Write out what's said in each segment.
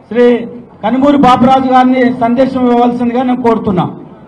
శ్రీ కనుమూరి బాపరాజు గారిని సందేశం ఇవ్వవలసిందిగా నేను కోరుతున్నా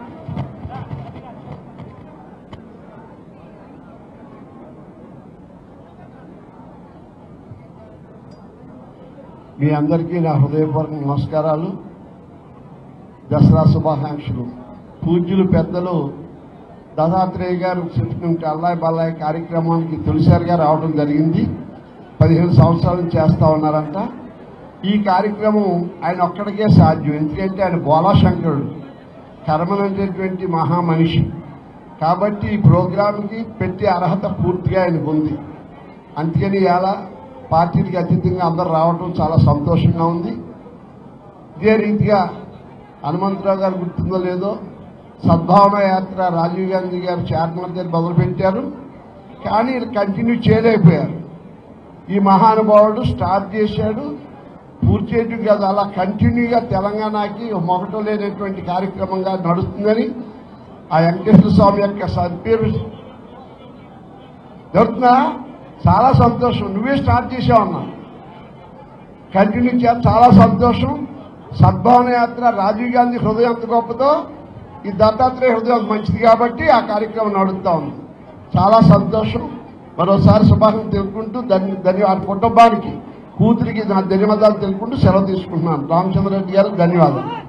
మీ అందరికీ నా హృదయపూర్వక నమస్కారాలు దసరా శుభాకాంక్షలు పూజ్యులు పెద్దలు దత్తాత్రేయ గారు చెప్పినట్టు అల్లాయ్ బల్లాయ్ కార్యక్రమానికి తొలిసారిగా రావడం జరిగింది పదిహేను సంవత్సరాల నుంచి చేస్తా ఉన్నారంట ఈ కార్యక్రమం ఆయన ఒక్కడికే సాధ్యం ఎందుకంటే ఆయన బోలాశంకరుడు కర్మనంటేటువంటి మహామనిషి కాబట్టి ఈ ప్రోగ్రాంకి పెట్టే అర్హత పూర్తిగా ఆయనకు ఉంది అందుకని ఇలా పార్టీకి అతీతంగా అందరూ రావడం చాలా సంతోషంగా ఉంది ఇదే రీతిగా హనుమంతరావు గారు గుర్తుందో లేదో సద్భావన యాత్ర రాజీవ్ గాంధీ గారు చార్మినార్ దగ్గర మొదలుపెట్టారు కానీ కంటిన్యూ చేయలేకపోయారు ఈ మహానుభావుడు స్టార్ట్ చేశాడు పూర్తి చేయడం కాదు అలా కంటిన్యూగా తెలంగాణకి మొగటం లేనటువంటి కార్యక్రమంగా నడుస్తుందని ఆ వెంకటేశ్వర స్వామి యొక్క సద్పేరు జరుగుతుందా చాలా సంతోషం నువ్వే స్టార్ట్ చేసావన్నా కంటిన్యూ చే చాలా సంతోషం సద్భావన యాత్ర రాజీవ్ గాంధీ హృదయం ఎంత గొప్పదో ఈ దత్తాత్రేయ హృదయం అంత మంచిది కాబట్టి ఆ కార్యక్రమం నడుస్తా ఉంది చాలా సంతోషం మరోసారి శుభాకాంక్షలు తెలుపుకుంటూ ధన్య ధన్యవాదాలు కుటుంబానికి కూతురికి నా ధన్యవాదాలు తెలుపుకుంటూ సెలవు తీసుకుంటున్నాను రామచంద్ర రెడ్డి గారు ధన్యవాదాలు